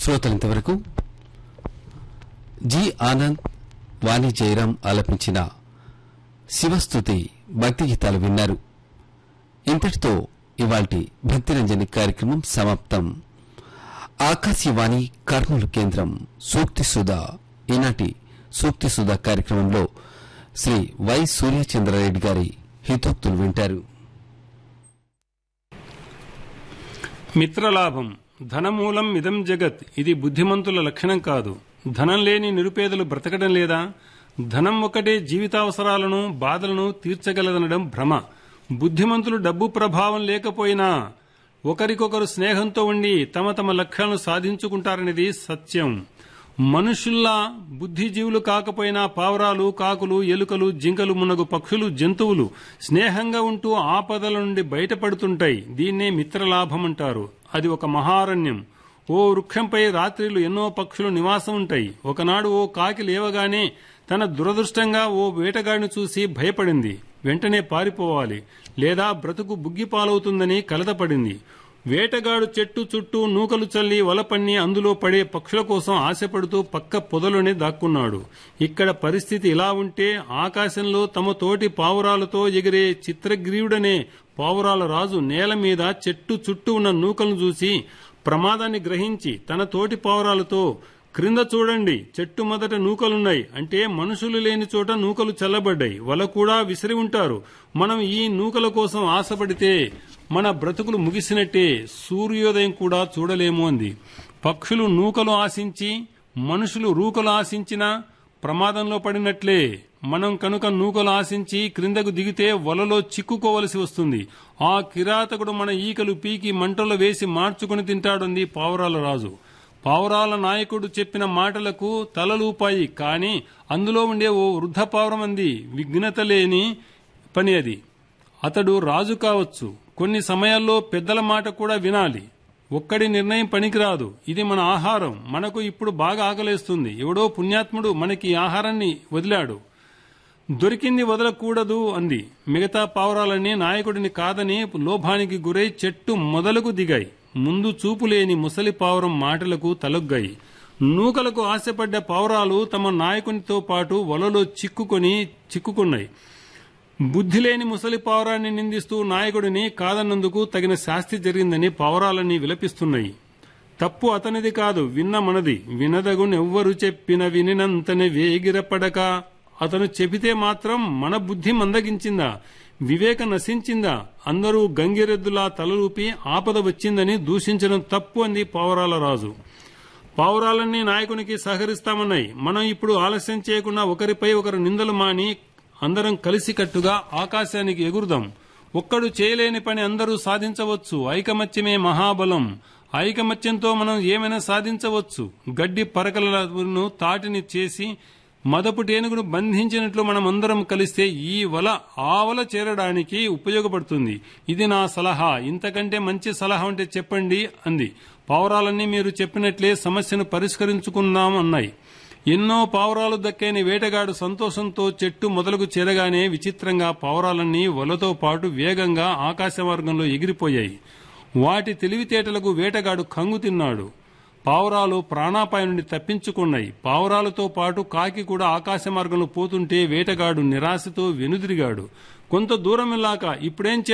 శ్రోతలింతవరకు G Anand Vani Jayaram ఆలపించిన శివస్తుతి భక్తి గీతాలు విన్నారు ఇంతటితో ఇవాల్టి భక్తిరంజని కార్యక్రమం సమాప్తం ఆకాశవాణి కర్నూలు కేంద్రం సూక్తి సుధా ఈనాటి సూక్తి సుధా కార్యక్రమంలో శ్రీ వై సూర్యచంద్రారెడ్డి గారి హితోక్తులు వింటారు మిత్రలాభం ధనమూలం ఇదం జగత్ ఇది బుద్ధిమంతుల లక్షణం కాదు ధనం లేని నిరుపేదలు బ్రతకడం లేదా ధనం ఒకటే జీవితావసరాలను బాధలను తీర్చగలదనడం భ్రమ బుద్ధిమంతులు డబ్బు ప్రభావం లేకపోయినా ఒకరికొకరు స్నేహంతో ఉండి తమ తమ లక్ష్యాలను సాధించుకుంటారనేది సత్యం మనుషుల్లా బుద్ధిజీవులు కాకపోయినా పావురాలు కాకులు ఎలుకలు జింకలు మున్నగు పక్షులు జంతువులు స్నేహంగా ఉంటూ ఆపదల నుండి బయటపడుతుంటాయి దీన్నే మిత్రలాభం అంటారు అది ఒక మహారణ్యం ఓ వృక్షంపై రాత్రిలు ఎన్నో పక్షులు నివాసం ఉంటాయి ఒకనాడు ఓ కాకి లేవగానే తన దురదృష్టంగా ఓ వేటగాడిని చూసి భయపడింది వెంటనే పారిపోవాలి లేదా బ్రతుకు బుగ్గిపాలవుతుందని కలతపడింది వేటగాడు చెట్టు చుట్టూ నూకలు చల్లి వలపన్ని అందులో పడే పక్షుల కోసం ఆశపడుతూ పక్క పొదలోనే దాక్కున్నాడు ఇక్కడ పరిస్థితి ఇలా ఉంటే ఆకాశంలో తమ తోటి పావురాలతో ఎగిరే చిత్రగ్రీవుడనే పావురాల రాజు నేల మీద చెట్టు చుట్టూ ఉన్న నూకలను చూసి ప్రమాదాన్ని గ్రహించి తన తోటి పావురాలతో క్రింద చూడండి చెట్టు మొదట నూకలున్నాయి అంటే మనుషులు లేని చోట నూకలు చల్లబడ్డాయి వల కూడా విసిరి ఉంటారు మనం ఈ నూకల కోసం ఆశపడితే మన బ్రతుకులు ముగిసినట్టే సూర్యోదయం కూడా చూడలేము అంది పక్షులు నూకలు ఆశించి మనుషులు రూకలు ఆశించినా ప్రమాదంలో పడినట్లే మనం కనుక నూకలు ఆశించి క్రిందకు దిగితే వలలో చిక్కుకోవలసి వస్తుంది ఆ కిరాతకుడు మన ఈకలు పీకి మంటలో వేసి మార్చుకుని తింటాడుంది పావురాల రాజు పావురాల నాయకుడు చెప్పిన మాటలకు తలలూపాయి కాని అందులో ఉండే ఓ వృద్ధ పావురం అంది విఘ్నత లేని పని అది అతడు రాజు కావచ్చు కొన్ని సమయాల్లో పెద్దల మాట కూడా వినాలి ఒక్కడి నిర్ణయం పనికిరాదు ఇది మన ఆహారం మనకు ఇప్పుడు బాగా ఆకలేస్తుంది ఎవడో పుణ్యాత్ముడు మనకి ఈ ఆహారాన్ని వదిలాడు దొరికింది వదలకూడదు అంది మిగతా పావురాలన్నీ నాయకుడిని కాదని లోభానికి గురై చెట్టు మొదలకు దిగాయి ముందు చూపు లేని ముసలి పావురం మాటలకు తలొగ్గాయి నూకలకు ఆశపడ్డ పావురాలు తమ నాయకునితో పాటు వలలో చిక్కుకొని చిక్కుకున్నాయి బుద్ధి లేని ముసలి పావురాన్ని నిందిస్తూ నాయకుడిని కాదన్నందుకు తగిన శాస్తి జరిగిందని పావురాలన్నీ విలపిస్తున్నాయి తప్పు అతనిది కాదు విన్న మనది వినదగునెవ్వరు చెప్పిన వినినంతనే వేగిరపడక అతను చెబితే మాత్రం మన బుద్ధి మందగించిందా వివేక నశించిందా అందరూ గంగిరెద్దులా తలలూపి ఆపద వచ్చిందని దూషించడం తప్పు అంది పావురాల రాజు పావురాలన్నీ నాయకునికి సహకరిస్తామన్నాయి మనం ఇప్పుడు ఆలస్యం చేయకుండా ఒకరిపై ఒకరు నిందలు మాని అందరం కలిసికట్టుగా ఆకాశానికి ఎగురుదాం ఒక్కడు చేయలేని పని అందరూ సాధించవచ్చు ఐకమత్యమే మహాబలం ఐకమత్యంతో మనం ఏమైనా సాధించవచ్చు గడ్డి పరకలను తాటిని చేసి మదపు టేనుగును బంధించినట్లు మనం అందరం కలిస్తే ఈ వల ఆ వల చేరడానికి ఉపయోగపడుతుంది ఇది నా సలహా ఇంతకంటే మంచి సలహా ఉంటే చెప్పండి అంది పావురాలన్నీ మీరు చెప్పినట్లే సమస్యను పరిష్కరించుకుందాం అన్నాయి ఎన్నో పావురాలు దక్కని వేటగాడు సంతోషంతో చెట్టు మొదలకు చేరగానే విచిత్రంగా పావురాలన్నీ వలతో పాటు వేగంగా ఆకాశ మార్గంలో ఎగిరిపోయాయి వాటి తెలివితేటలకు వేటగాడు కంగు తిన్నాడు పావురాలు ప్రాణాపాయం నుండి తప్పించుకున్నాయి పావురాలతో పాటు కాకి కూడా ఆకాశ మార్గంలో పోతుంటే వేటగాడు నిరాశతో వెనుదిరిగాడు కొంత దూరం వెళ్ళాక ఇప్పుడేం